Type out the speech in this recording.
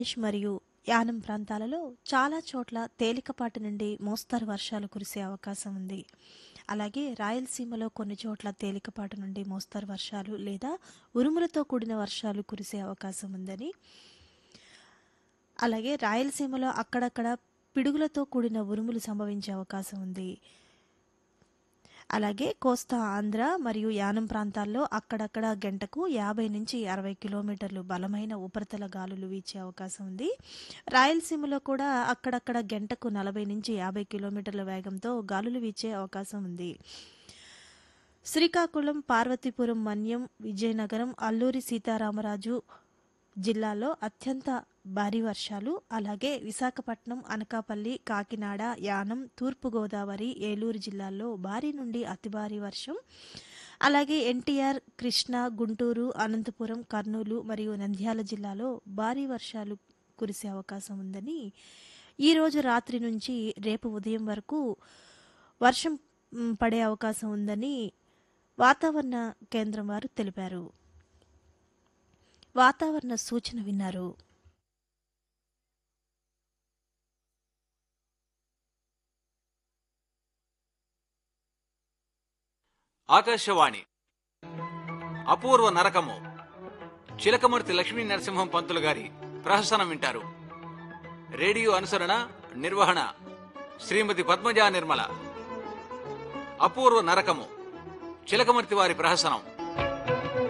ఆంధ్రప్రదేశ్ మరియు యానం ప్రాంతాలలో చాలా చోట్ల తేలికపాటి నుండి మోస్తరు వర్షాలు కురిసే అవకాశం ఉంది అలాగే రాయలసీమలో కొన్ని చోట్ల తేలికపాటి నుండి మోస్తరు వర్షాలు లేదా ఉరుములతో కూడిన వర్షాలు కురిసే అవకాశం ఉందని అలాగే రాయలసీమలో అక్కడక్కడ పిడుగులతో కూడిన ఉరుములు సంభవించే అవకాశం ఉంది అలాగే కోస్తా ఆంధ్ర మరియు యానం ప్రాంతాల్లో అక్కడక్కడ గంటకు యాభై నుంచి అరవై కిలోమీటర్లు బలమైన ఉపరితల గాలులు వీచే అవకాశం ఉంది రాయలసీమలో కూడా అక్కడక్కడ గంటకు నలభై నుంచి యాభై కిలోమీటర్ల వేగంతో గాలులు వీచే అవకాశం ఉంది శ్రీకాకుళం పార్వతీపురం మన్యం విజయనగరం అల్లూరి సీతారామరాజు జిల్లాలో అత్యంత భారీ వర్షాలు అలాగే విశాఖపట్నం అనకాపల్లి కాకినాడ యానం తూర్పుగోదావరి ఏలూరు జిల్లాల్లో భారీ నుండి అతి భారీ వర్షం అలాగే ఎన్టీఆర్ కృష్ణా గుంటూరు అనంతపురం కర్నూలు మరియు నంద్యాల జిల్లాలో భారీ వర్షాలు కురిసే అవకాశం ఉందని ఈరోజు రాత్రి నుంచి రేపు ఉదయం వరకు వర్షం మ్, పడే అవకాశం ఉందని వాతావరణ కేంద్రం వారు తెలిపారు వాతావరణ సూచన విన్నారు ఆకాశవాణి అపూర్వ నరకము చిలకమూర్తి లక్ష్మీ నరసింహం పంతులు గారి ప్రహసనం వింటారు రేడియో అనుసరణ నిర్వహణ శ్రీమతి పద్మజా నిర్మల అపూర్వ నరకము చిలకమూర్తి వారి ప్రహసనం